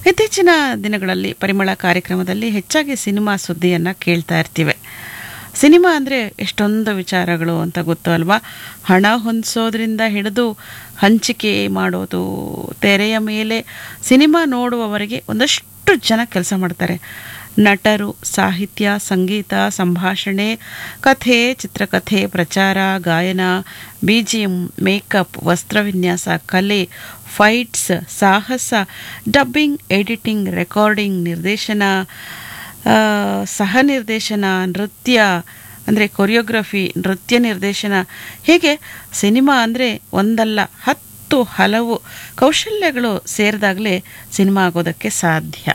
ಇತ್ತೀಚಿನ ದಿನಗಳಲ್ಲಿ ಪರಿಮಳ ಕಾರ್ಯಕ್ರಮದಲ್ಲಿ ಹೆಚ್ಚಾಗಿ ಸಿನಿಮಾ ಸುದ್ದಿಯನ್ನು ಕೇಳ್ತಾ ಇರ್ತೀವಿ ಸಿನಿಮಾ ಅಂದರೆ ಎಷ್ಟೊಂದು ವಿಚಾರಗಳು ಅಂತ ಗೊತ್ತು ಅಲ್ವಾ ಹಣ ಹೊಂದಿಸೋದ್ರಿಂದ ಹಿಡಿದು ಹಂಚಿಕೆ ಮಾಡೋದು ತೆರೆಯ ಮೇಲೆ ಸಿನಿಮಾ ನೋಡುವವರೆಗೆ ಒಂದಷ್ಟು ಜನ ಕೆಲಸ ಮಾಡ್ತಾರೆ ನಟರು ಸಾಹಿತ್ಯ ಸಂಗೀತ ಸಂಭಾಷಣೆ ಕಥೆ ಚಿತ್ರಕಥೆ ಪ್ರಚಾರ ಗಾಯನ ಬಿ ಜಿ ಎಂ ಮೇಕಪ್ ವಸ್ತ್ರವಿನ್ಯಾಸ ಕಲೆ ಫೈಟ್ಸ್ ಸಾಹಸ ಡಬ್ಬಿಂಗ್ ಎಡಿಟಿಂಗ್ ರೆಕಾರ್ಡಿಂಗ್ ನಿರ್ದೇಶನ ಆ, ಸಹ ನಿರ್ದೇಶನ ನೃತ್ಯ ಅಂದರೆ ಕೊರಿಯೋಗ್ರಫಿ ನೃತ್ಯ ನಿರ್ದೇಶನ ಹೀಗೆ ಸಿನಿಮಾ ಅಂದರೆ ಒಂದಲ್ಲ ಹತ್ತು ಹಲವು ಕೌಶಲ್ಯಗಳು ಸೇರಿದಾಗಲೇ ಸಿನಿಮಾ ಆಗೋದಕ್ಕೆ ಸಾಧ್ಯ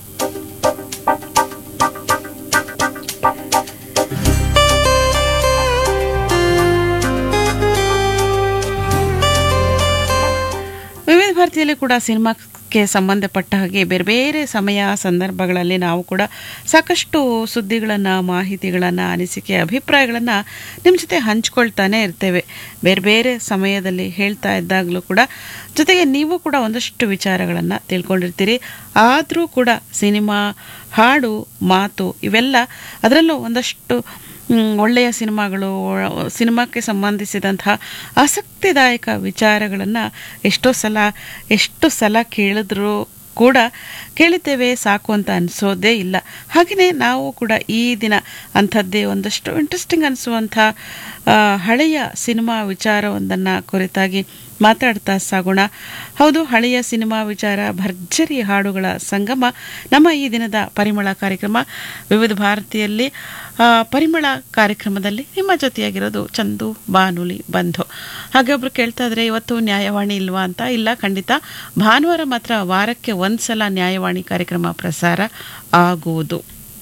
ವಿವಿಧ ಭಾರತಿಯಲ್ಲಿ ಕೂಡ ಸಿನಿಮಾಕ್ಕೆ ಸಂಬಂಧಪಟ್ಟ ಹಾಗೆ ಬೇರೆ ಬೇರೆ ಸಮಯ ಸಂದರ್ಭಗಳಲ್ಲಿ ನಾವು ಕೂಡ ಸಾಕಷ್ಟು ಸುದ್ದಿಗಳನ್ನು ಮಾಹಿತಿಗಳನ್ನು ಅನಿಸಿಕೆ ಅಭಿಪ್ರಾಯಗಳನ್ನು ನಿಮ್ಮ ಜೊತೆ ಹಂಚ್ಕೊಳ್ತಾನೆ ಇರ್ತೇವೆ ಬೇರೆ ಬೇರೆ ಸಮಯದಲ್ಲಿ ಹೇಳ್ತಾ ಇದ್ದಾಗಲೂ ಕೂಡ ಜೊತೆಗೆ ನೀವು ಕೂಡ ಒಂದಷ್ಟು ವಿಚಾರಗಳನ್ನು ತಿಳ್ಕೊಂಡಿರ್ತೀರಿ ಆದರೂ ಕೂಡ ಸಿನಿಮಾ ಹಾಡು ಮಾತು ಇವೆಲ್ಲ ಅದರಲ್ಲೂ ಒಂದಷ್ಟು ಮ್, ಒಳ್ಳೆಯ ಸಿನಿಮಾಗಳು ಒ- ಸಿನಿಮಾಕ್ಕೆ ಸಂಬಂಧಿಸಿದಂತಹ ಆಸಕ್ತಿದಾಯಕ ವಿಚಾರಗಳನ್ನು ಎಷ್ಟೋ ಸಲ ಎಷ್ಟು ಸಲ ಕೇಳಿದ್ರು ಕೂಡ ಕೇಳಿದ್ದೇವೆ ಸಾಕು ಅಂತ ಅನಿಸೋದೇ ಇಲ್ಲ ಹಾಗೆಯೇ ನಾವು ಕೂಡ ಈ ದಿನ ಅಂಥದ್ದೇ ಒಂದಷ್ಟು ಇಂಟ್ರೆಸ್ಟಿಂಗ್ ಅನಿಸುವಂಥ ಆ, ಹಳೆಯ ಸಿನಿಮಾ ವಿಚಾರವೊಂದನ್ನು ಕುರಿತಾಗಿ ಮಾತಾಡ್ತಾ ಸಾಗೋಣ ಹೌದು ಹಳೆಯ ಸಿನಿಮಾ ವಿಚಾರ ಭರ್ಜರಿ ಹಾಡುಗಳ ಸಂಗಮ ನಮ್ಮ ಈ ದಿನದ ಪರಿಮಳ ಕಾರ್ಯಕ್ರಮ ವಿವಿಧ ಭಾರತಿಯಲ್ಲಿ ಆ, ಪರಿಮಳ ಕಾರ್ಯಕ್ರಮದಲ್ಲಿ ನಿಮ್ಮ ಜೊತೆಯಾಗಿರೋದು ಚಂದು ಬಾನುಲಿ ಬಂಧು ಹಾಗೆ ಒಬ್ರು ಕೇಳ್ತಾ ಇದ್ರೆ ಇವತ್ತು ನ್ಯಾಯವಾಣಿ ಇಲ್ವಾ ಅಂತ ಇಲ್ಲ ಖಂಡಿತ ಭಾನುವಾರ ಮಾತ್ರ ವಾರಕ್ಕೆ ಒಂದ್ಸಲ ನ್ಯಾಯವಾಣಿ ಕಾರ್ಯಕ್ರಮ ಪ್ರಸಾರ ಆಗುವುದು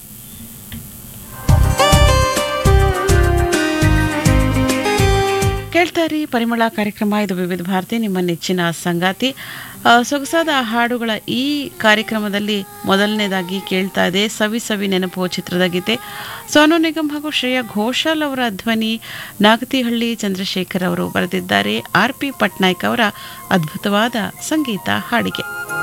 ಕೇಳ್ತಾ ಇರಿ ಪರಿಮಳ ಕಾರ್ಯಕ್ರಮ ಇದು ವಿವಿಧ ಭಾರತಿ ನಿಮ್ಮ ನೆಚ್ಚಿನ ಸಂಗಾತಿ ಆ, ಸೊಗಸಾದ ಹಾಡುಗಳ ಈ ಕಾರ್ಯಕ್ರಮದಲ್ಲಿ ಮೊದಲನೇದಾಗಿ ಕೇಳ್ತಾ ಇದೆ ಸವಿ ಸವಿ ನೆನಪು ಚಿತ್ರದ ಗೀತೆ ಸೋನು ನಿಗಮ್ ಹಾಗೂ ಶ್ರೇಯಾ ಘೋಷಾಲ್ ಅವರ ಧ್ವನಿ ನಾಗತಿಹಳ್ಳಿ ಚಂದ್ರಶೇಖರ್ ಅವರು ಬರೆದಿದ್ದಾರೆ ಆರ್ ಪಿ ಪಟ್ನಾಯಕ್ ಅವರ ಅದ್ಭುತವಾದ ಸಂಗೀತ ಹಾಡಿಗೆ